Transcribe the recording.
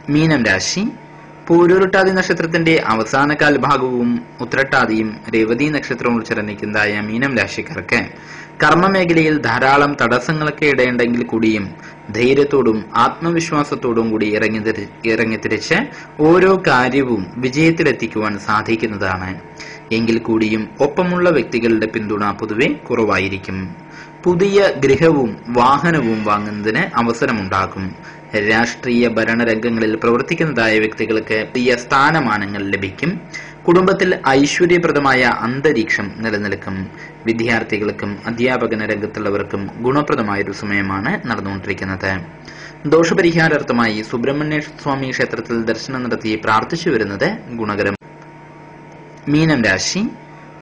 മീനം രാശി പൂരൂരുട്ടാതി നക്ഷത്രത്തിന്റെ അവസാന കാൽഭാഗവും ഉത്രട്ടാതിയും രേവതി നക്ഷത്രവും ഉൾച്ചരണിക്കുന്നതായ മീനം രാശിക്കാർക്ക് കർമ്മമേഖലയിൽ ധാരാളം തടസ്സങ്ങളൊക്കെ ഇടയുണ്ടെങ്കിൽ കൂടിയും ധൈര്യത്തോടും ആത്മവിശ്വാസത്തോടും കൂടി ഇറങ്ങി തിരി- ഇറങ്ങിത്തിരിച്ച് ഓരോ കാര്യവും വിജയത്തിലെത്തിക്കുവാൻ സാധിക്കുന്നതാണ് എങ്കിൽ കൂടിയും ഒപ്പമുള്ള വ്യക്തികളുടെ പിന്തുണ പൊതുവെ കുറവായിരിക്കും പുതിയ ഗൃഹവും വാഹനവും വാങ്ങുന്നതിന് അവസരമുണ്ടാകും രാഷ്ട്രീയ ഭരണരംഗങ്ങളിൽ പ്രവർത്തിക്കുന്നതായ വ്യക്തികൾക്ക് പുതിയ സ്ഥാനമാനങ്ങൾ ലഭിക്കും കുടുംബത്തിൽ ഐശ്വര്യപ്രദമായ അന്തരീക്ഷം നിലനിൽക്കും വിദ്യാർത്ഥികൾക്കും അധ്യാപകന രംഗത്തുള്ളവർക്കും ഗുണപ്രദമായ ഒരു സമയമാണ് നടന്നുകൊണ്ടിരിക്കുന്നത് ദോഷപരിഹാരാർത്ഥമായി സുബ്രഹ്മണ്യ സ്വാമി ക്ഷേത്രത്തിൽ ദർശനം നടത്തി പ്രാർത്ഥിച്ചു വരുന്നത് ഗുണകരം മീനം രാശി